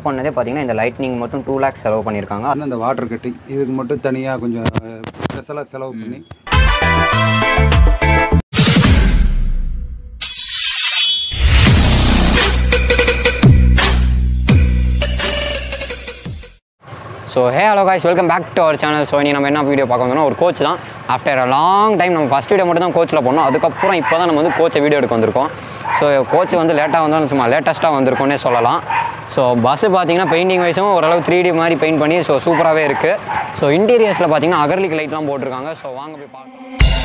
பண்ணதே பார்த்தீங்கன்னா இந்த லைட்னிங் மட்டும் டூ லேக்ஸ் செலவு பண்ணியிருக்காங்க ஆனால் இந்த வாட்டர் கட்டிங் இதுக்கு மட்டும் தனியாக கொஞ்சம் ஸ்பெஷலாக செலவு பண்ணி so hey hello guys welcome back to our channel so இனி நம்ம என்ன வீடியோ பார்க்க வந்தோம்னா ஒரு கோச் தான் ஆஃப்டர் அ லாங் டைம் நம்ம ஃபஸ்ட் வீடியோ மட்டும் தான் கோச்சில் போனோம் அதுக்கப்புறம் இப்போ தான் நம்ம வந்து கோச்சை வீடியோ எடுக்க வந்திருக்கோம் ஸோ கோச் வந்து லேட்டாக வந்தாலும் சும்மா லேட்டஸ்ட்டாக வந்திருக்கோன்னே சொல்லலாம் ஸோ பஸ்ஸு பார்த்தீங்கன்னா பெயிண்டிங் வைஸும் ஓரளவு த்ரீ டி மாதிரி பெயிண்ட் பண்ணி ஸோ சூப்பராகவே இருக்குது ஸோ இன்டீரியர்ஸில் பார்த்தீங்கன்னா அகர்லிக் லைட்லாம் போட்டிருக்காங்க ஸோ வாங்க போய் பார்க்கலாம்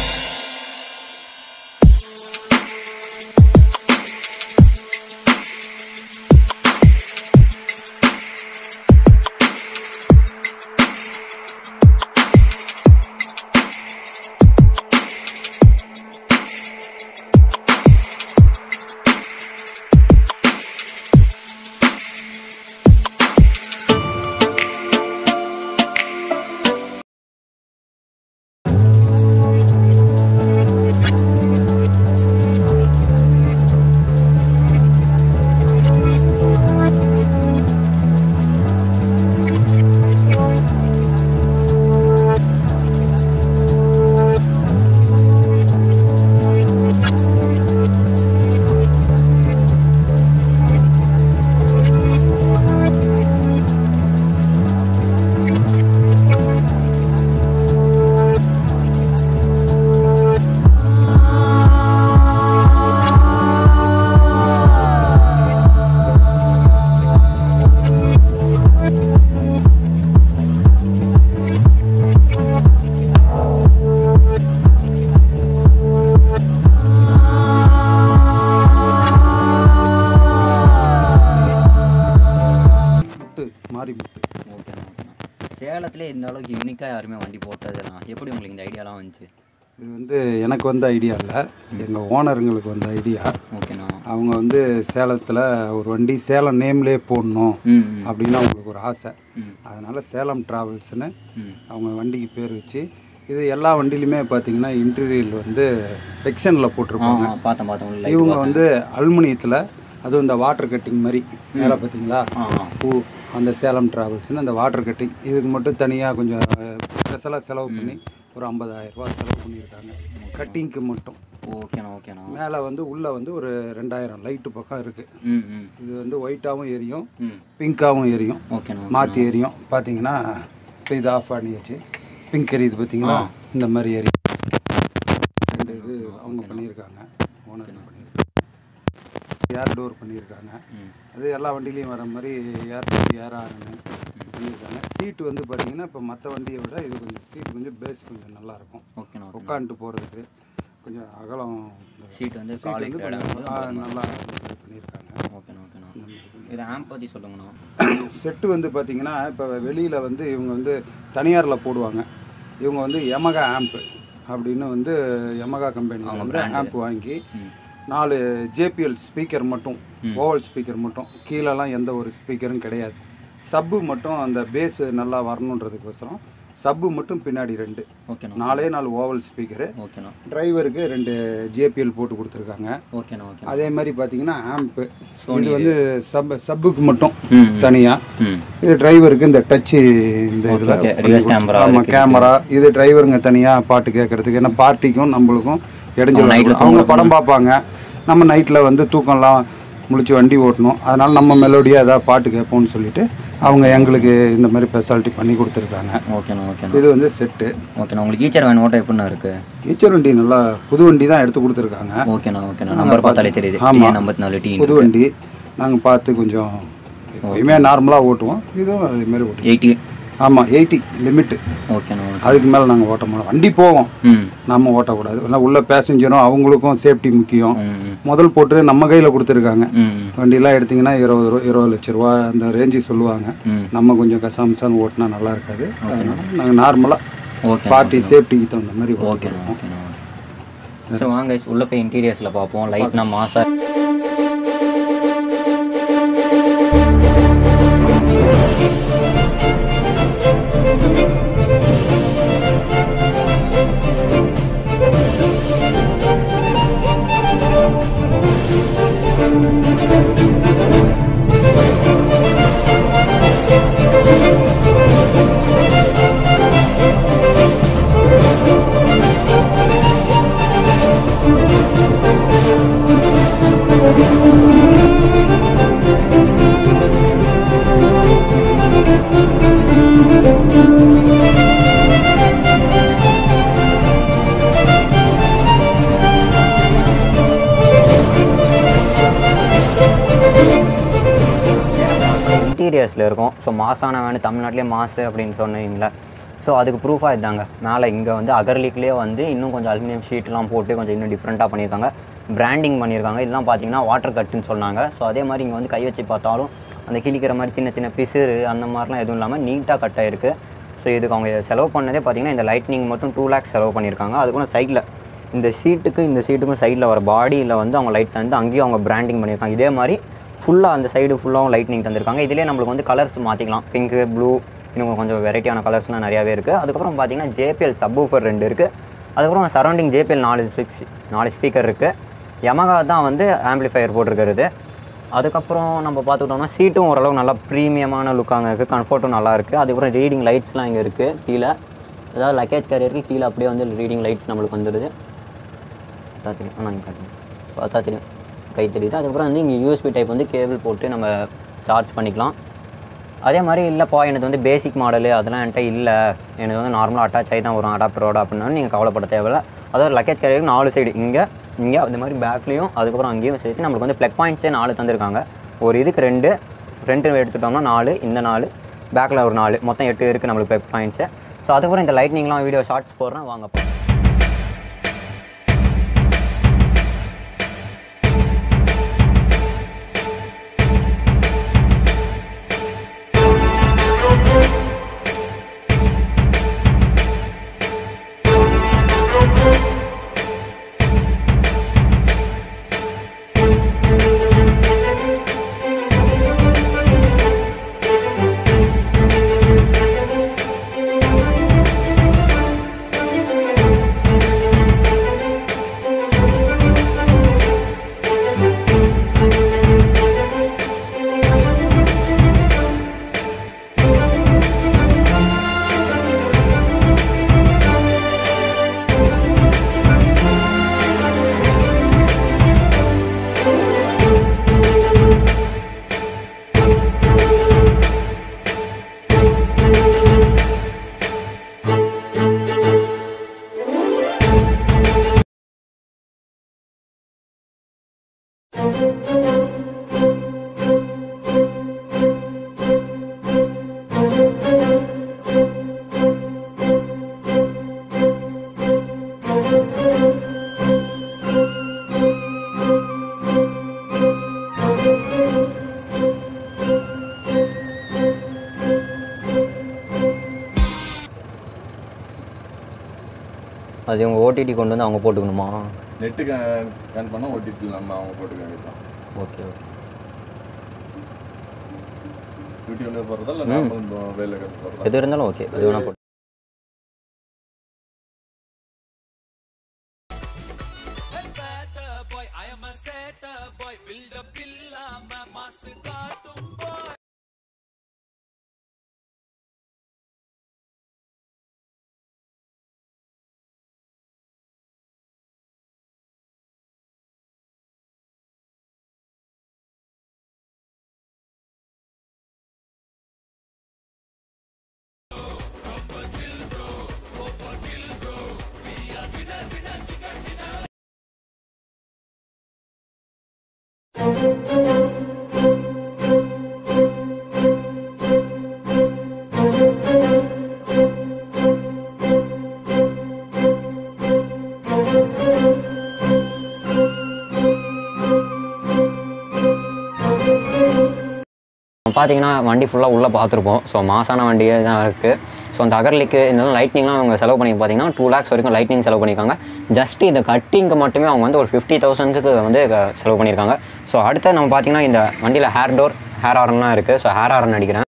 முத்து மாறி முத்து ஓகேண்ணா ஓகேண்ணா சேலத்திலே இந்த அளவுக்கு யூனிக்காக யாருமே வண்டி போட்டதுண்ணா எப்படி உங்களுக்கு இந்த ஐடியாலாம் வந்துச்சு இது வந்து எனக்கு வந்த ஐடியா இல்லை எங்கள் ஓனருங்களுக்கு வந்த ஐடியா ஓகேண்ணா அவங்க வந்து சேலத்தில் ஒரு வண்டி சேலம் நேம்லேயே போடணும் ம் ம், அப்படின்னு அவங்களுக்கு ஒரு ஆசை ம். அதனால் சேலம் ட்ராவல்ஸ்னு ம் அவங்க வண்டிக்கு பேர் வச்சு இது எல்லா வண்டியிலுமே பார்த்தீங்கன்னா இன்டீரியல் வந்து செக்ஷனில் ஆ போட்டிருப்பாங்க ஆ, பார்த்தேன் பார்த்தேன் உள்ள இவங்க வந்து அலுமினியத்தில் அதுவும் இந்த வாட்டர் கட்டிங் மாதிரி மேலே பார்த்தீங்களா ஆ ஆ பூ அந்த சேலம் ட்ராவல்ஸ்னு அந்த வாட்டர் கட்டிங் இதுக்கு மட்டும் தனியாக கொஞ்சம் ஸ்பெஷலாக செலவு பண்ணி ஒரு 50000 ரூபாய் செலவு பண்ணியிருக்காங்க கட்டிங்க்கு மட்டும் ஓகேண்ணா ஓகேண்ணா மேலே வந்து உள்ளே வந்து ஒரு ரெண்டாயிரம் லைட்டு பக்கம் இருக்குது ம் ம் இது வந்து ஒயிட்டாகவும் எரியும் ம் பிங்க்காகவும் எரியும் ஓகேண்ணா மாற்றி எரியும் பார்த்தீங்கன்னா இப்போ இது ஆஃப் பண்ணியாச்சு பிங்க் எரியுது பார்த்தீங்களா இந்த மாதிரி எரியும் ரெண்டு இது அவங்க பண்ணியிருக்காங்க ஓனர் பண்ணியிருக்காங்க ஏர் டோர் பண்ணியிருக்காங்க ம் அது எல்லா வண்டியிலையும் வர மாதிரி ஏர் டோர் ஏர் ஆறுன்னு பண்ணியிருக்காங்க சீட்டு வந்து பார்த்தீங்கன்னா இப்போ மற்ற வண்டியை விட இது கொஞ்சம் சீட் கொஞ்சம் பேஸ் கொஞ்சம் நல்லாயிருக்கும் ஓகேண்ணா ஓகே உட்காந்துட்டு போகிறதுக்கு கொஞ்சம் அகலம் சீட் வந்து சீட் காலை வந்து கொஞ்சம் ஆ, நல்லா இது பண்ணியிருக்காங்க ஓகேண்ணா ஓகேண்ணா இது ஆம்ப் பற்றி சொல்லுங்கண்ணா செட்டு வந்து பார்த்தீங்கன்னா இப்போ வெளியில் வந்து இவங்க வந்து தனியாரில் போடுவாங்க இவங்க வந்து எமகா ஆம்ப் அப்படின்னு வந்து எமகா கம்பெனி வந்து ஆம்ப் வாங்கி ம் நாலு ஜேபிஎல் ஸ்பீக்கர் மட்டும் ஓவல் ஸ்பீக்கர் மட்டும் கீழெல்லாம் எந்த ஒரு ஸ்பீக்கரும் கிடையாது சப்பு மட்டும் அந்த பேஸ் நல்லா வரணுன்றதுக்கோசரம் சப்பு மட்டும் பின்னாடி ரெண்டு ஓகேண்ணா நாலே நாலு ஓவல் ஸ்பீக்கரு ஓகேண்ணா டிரைவருக்கு ரெண்டு ஜேபிஎல் போட்டு கொடுத்துருக்காங்க ஓகேண்ணா ஓகே அதே மாதிரி பார்த்தீங்கன்னா ஆம்ப்பு இது வந்து சப் சப்புக்கு மட்டும் ம் தனியாக ம் இது டிரைவருக்கு இந்த டச்சு இந்த இதில் okay. Reverse camera ஆமாம் கேமரா இது டிரைவருங்க தனியாக பாட்டு கேட்கறதுக்கு ஏன்னா பார்ட்டிக்கும் நம்மளுக்கும் இடைஞ்சல் அவங்க படம் பார்ப்பாங்க நம்ம நைட்டில் வந்து தூக்கம்லாம் முழிச்சு வண்டி ஓட்டணும் அதனால் நம்ம மெலோடியாக ஏதாவது பாட்டு கேட்போம்னு சொல்லிட்டு அவங்க எங்களுக்கு இந்த மாதிரி ஸ்பெஷாலிட்டி பண்ணி கொடுத்துருக்காங்க ஓகேண்ணா ஓகேண்ணா இது வந்து செட்டு ஓகேண்ணா உங்களுக்கு ஈச்சர் வேன் ஓட்டம் எப்படிண்ணா இருக்கு ஈச்சர் வண்டி நல்லா புது வண்டி தான் எடுத்து கொடுத்துருக்காங்க ஓகேண்ணா ஓகேண்ணா நம்பர் பார்த்தாலே தெரியுது ஆமா. டிஎன் ஐம்பத்தி நாலு டி புது வண்டி நாங்கள் பார்த்து கொஞ்சம் எப்பயுமே நார்மலாக ஓட்டுவோம் இதுவும் அதே மாதிரி ஓட்டுவோம் எயிட்டி ஆமாம் எயிட்டி லிமிட்டு ஓகேண்ணா ஓகே அதுக்கு மேலே நாங்கள் ஓட்ட மாட்டோம் வண்டி போவோம் ம் நம்ம ஓட்டக்கூடாது ஏன்னா உள்ள பேசஞ்சரும் அவங்களுக்கும் சேஃப்டி முக்கியம் ம் ம் முதல் போட்டு நம்ம கையில் கொடுத்துருக்காங்க ம் வண்டியெல்லாம் எடுத்தீங்கன்னா இருபது ரூபா இருபது லட்ச ரூபா அந்த ரேஞ்சு சொல்லுவாங்க ம் நம்ம கொஞ்சம் கசாமசான்னு ஓட்டினா நல்லா இருக்காது அதனால நாங்கள் நார்மலாக ஓகே பார்ட்டி சேஃப்டிக்கு தகுந்த மாதிரி ஓகேண்ணா ஓட்டிக்கிறோம் ஓகேண்ணா ஸோ வாங்க guys, உள்ள போய் இன்டீரியர்ஸில் பார்ப்போம் லைட்னா மாசா ஏரியாஸில் இருக்கும் ஸோ மாசான வேணும் தமிழ்நாட்டிலே மாசு அப்படின்னு சொன்னீங்களே ஸோ அதுக்கு ப்ரூஃபாக இருந்தாங்க மேலே இங்கே வந்து அகர்லிக்லேயே வந்து இன்னும் கொஞ்சம் அலுமினியம் ஷீட்லாம் போட்டு கொஞ்சம் இன்னும் டிஃப்ரெண்ட்டாக பண்ணியிருக்காங்க பிராண்டிங் பண்ணியிருக்காங்க இதெல்லாம் பார்த்தீங்கன்னா வாட்டர் கட்டுன்னு சொன்னாங்க ஸோ அதே மாதிரி இங்கே வந்து கை வச்சு பார்த்தாலும் அந்த கிழிக்கிற மாதிரி சின்ன சின்ன பிசுறு அந்த மாதிரிலாம் எதுவும் இல்லாமல் நீட்டாக கட் ஆயிருக்கு ஸோ இதுக்கு அவங்க செலவு பண்ணதே பார்த்தீங்கன்னா இந்த லைட்னிங் மட்டும் டூ லேக்ஸ் செலவு பண்ணியிருக்காங்க அதுக்குள்ள சைடில் இந்த சீட்டுக்கு இந்த சீட்டுக்கும் சைடில் வர பாடியில் வந்து அவங்க லைட் தந்து அங்கேயும் அவங்க பிராண்டிங் பண்ணியிருக்காங்க இதே மாதிரி ஃபுல்லாக அந்த சைடு ஃபுல்லாகவும் லைட்னிங் தந்திருக்காங்க இதிலே நம்மளுக்கு வந்து கலர்ஸ் மாற்றிக்கலாம் பிங்க்கு ப்ளூ இன்னும் கொஞ்சம் வெரைட்டியான கலர்ஸ்லாம் நிறையாவே இருக்குது அதுக்கப்புறம் பார்த்தீங்கன்னா ஜேபிஎல் சப்வூஃபர் ரெண்டு இருக்குது அதுக்கப்புறம் சரௌண்டிங் ஜேபிஎல் நாலு ஸ்பீ- நாலு ஸ்பீக்கர் இருக்குது யமகா தான் வந்து ஆம்ப்ளிஃபையர் போட்டிருக்கிறது அதுக்கப்புறம் நம்ம பார்த்துக்கிட்டோம்னா சீட்டும் ஓரளவு நல்லா ப்ரீமியமான லுக்காக இருக்குது கம்ஃபர்ட்டும் நல்லா இருக்குது அதுக்கப்புறம் ரீடிங் லைட்ஸ்லாம் இங்கே இருக்குது கீழே அதாவது லக்கேஜ் கேரியருக்கு கீழே அப்படியே வந்து ரீடிங் லைட்ஸ் நம்மளுக்கு வந்துடுது பார்த்தா தெரியும் ஆனால் இங்கே காட்டுங்க பார்த்தா தெரியும் கை தெரியுது அதுக்கப்புறம் வந்து இங்கே யூஎஸ்பி டைப் வந்து கேபிள் போட்டு நம்ம சார்ஜ் பண்ணிக்கலாம் அதே மாதிரி இல்லைப்பா எனக்கு வந்து பேசிக் மாடலு அதெல்லாம் என்கிட்ட இல்லை எனக்கு வந்து நார்மலாக அட்டாச் ஆகி தான் வரும் அடாப்டரோட அப்படின்னா நீங்கள் கவலைப்பட தேவையில்ல அதாவது லக்கேஜ் கேரியருக்கு நாலு சைடு இங்கே இங்கே அந்த மாதிரி பேக்லேயும் அதுக்கப்புறம் அங்கேயும் சேர்த்து நம்மளுக்கு வந்து ப்ளக் பாயிண்ட்ஸே நாலு தந்திருக்காங்க ஒரு இதுக்கு ரெண்டு ரெண்டு எடுத்துட்டோம்னா நாலு இந்த நாலு பேக்கில் ஒரு நாலு மொத்தம் எட்டு இருக்குது நம்மளுக்கு ப்ளக் பாயிண்ட்ஸு ஸோ அதுக்கப்புறம் இந்த லைட்னிங்லாம் வீடியோ ஷார்ட்ஸ் போடுறேன் வாங்க அது இவங்க ஓடிடி கொண்டு வந்து அவங்க போட்டுக்கணுமா நெட்டு கன் பண்ணால் ஓடிடி இல்லாமல் அவங்க போட்டுக்க வேண்டியதான் ஓகே ஓகே யூடியூப்ல போகிறதா இல்லை நார்மல் வேலை போகிறதா எது இருந்தாலும் ஓகே அது வேணால் போட்டு பார்த்தீங்கன்னா வண்டி ஃபுல்லாக உள்ளே பார்த்துருப்போம் ஸோ மாசான வண்டியே தான் இருக்குது ஸோ அந்த அகர்லிக்கு இந்த லைட்னிங்லாம் அவங்க செலவு பண்ணி பார்த்தீங்கன்னா டூ லேக்ஸ் வரைக்கும் லைட்னிங் செலவு பண்ணியிருக்காங்க ஜஸ்ட் இந்த கட்டிங்க்கு மட்டுமே அவங்க வந்து ஒரு ஃபிஃப்டி தௌசண்ட்க்கு வந்து க- செலவு பண்ணியிருக்காங்க ஸோ அடுத்து நம்ம பார்த்தீங்கன்னா இந்த வண்டியில் ஹேர் டோர் ஹேர் ஆரன்லாம் இருக்குது ஸோ ஹேர் ஆரன் அடிக்கிறேன்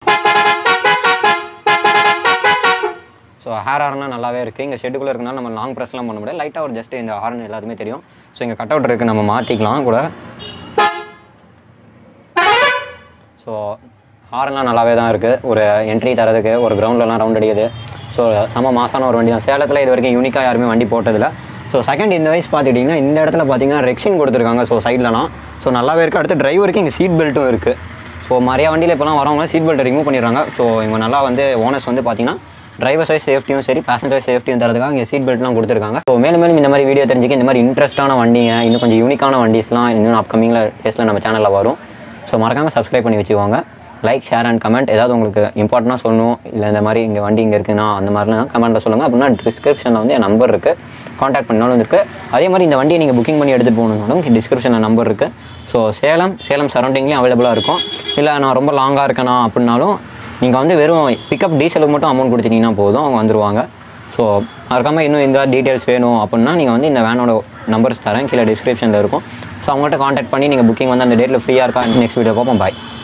ஸோ ஹேர் ஆர்னா நல்லாவே இருக்குது இங்கே ஷெட்டுக்குள்ளே இருக்கனால நம்ம லாங் ப்ரெஸ்லாம் பண்ண முடியாது லைட்டாக ஒரு ஜஸ்ட் இந்த ஹார்ன் எல்லாத்துமே தெரியும் ஸோ இங்கே கட் அவுட் இருக்குது நம்ம மாற்றிக்கலாம் கூட ஸோ ஹார்ன்லாம் நல்லாவே தான் இருக்குது ஒரு என்ட்ரி தரதுக்கு ஒரு கிரவுண்ட்லலாம் ரவுண்ட் அடிக்குது ஸோ செம மாசான ஒரு வண்டி தான் சேலத்தில் இது வரைக்கும் யூனிக்காக யாருமே வண்டி போட்டதில்ல ஸோ செகண்ட் இந்த வயசு பார்த்துக்கிட்டிங்கன்னா இந்த இடத்துல பார்த்தீங்கன்னா ரெக்ஸின் கொடுத்துருக்காங்க ஸோ சைட்லலாம் ஸோ நல்லாவே இருக்குது அடுத்து டிரைவருக்கு இங்கே சீட் பெல்ட்டும் இருக்குது ஸோ நிறைய வண்டியில் இப்போலாம் வரவங்க சீட் பெல்ட் ரிமூவ் பண்ணிடுறாங்க ஸோ இவங்க நல்லா வந்து ஓனர்ஸ் வந்து பார்த்தீங்கன்னா டிரைவர் வைஸ் சேஃப்டியும் சரி பேசஞ்சர் சேஃப்டியும் தரதுக்காக இங்கே சீட் பெல்ட்லாம் கொடுத்துருக்காங்க ஸோ மேலும் மேலும் இந்த மாதிரி வீடியோ தெரிஞ்சுக்க இந்த மாதிரி இன்ட்ரெஸ்ட்டான வண்டிங்க இன்னும் கொஞ்சம் யூனிக்கான வண்டிஸ்லாம் இன்னும் அப்கமிங்கில் டேஸில் நம்ம சேனலில் வரும் ஸோ மறக்காமல் சப்ஸ்கிரைப் பண்ணி வச்சுக்கோங்க லைக் ஷேர் அண்ட் கமெண்ட் ஏதாவது உங்களுக்கு இம்பார்ட்டண்டாக சொல்லணும் இல்லை இந்த மாதிரி இங்கே வண்டி இங்கே இருக்குன்னா அந்த மாதிரிலாம் கமெண்ட்டில் சொல்லுங்கள் அப்படின்னா டிஸ்கிரிப்ஷனில் வந்து என் நம்பர் இருக்குது காண்டாக்ட் பண்ணாலும் இருக்குது அதே மாதிரி இந்த வண்டியை நீங்கள் புக்கிங் பண்ணி எடுத்துகிட்டு போகணுன்னாலும் டிஸ்கிரிப்ஷனில் நம்பர் இருக்குது ஸோ சேலம் சேலம் சரௌண்டிங்லேயும் அவைலபிளாக இருக்கும் இல்லை நான் ரொம்ப லாங்காக இருக்கேனா அப்படின்னாலும் நீங்கள் வந்து வெறும் பிக்கப் டீசலுக்கு மட்டும் அமௌண்ட் கொடுத்துட்டீங்கன்னா போதும் அவங்க வந்துருவாங்க ஸோ மறக்காமல் இன்னும் இந்த டீட்டெயில்ஸ் வேணும் அப்படின்னா நீங்கள் வந்து இந்த வேனோட நம்பர்ஸ் தரேன் கீழே டிஸ்கிரிப்ஷனில் இருக்கும் ஸோ அவங்கள்ட்ட காண்டாக்ட் பண்ணி நீங்கள் புக்கிங் வந்து அந்த டேட்டில் ஃப்ரீயாக இருக்கா நெக்ஸ்ட் வீடியோ பார்ப்போம் பாய்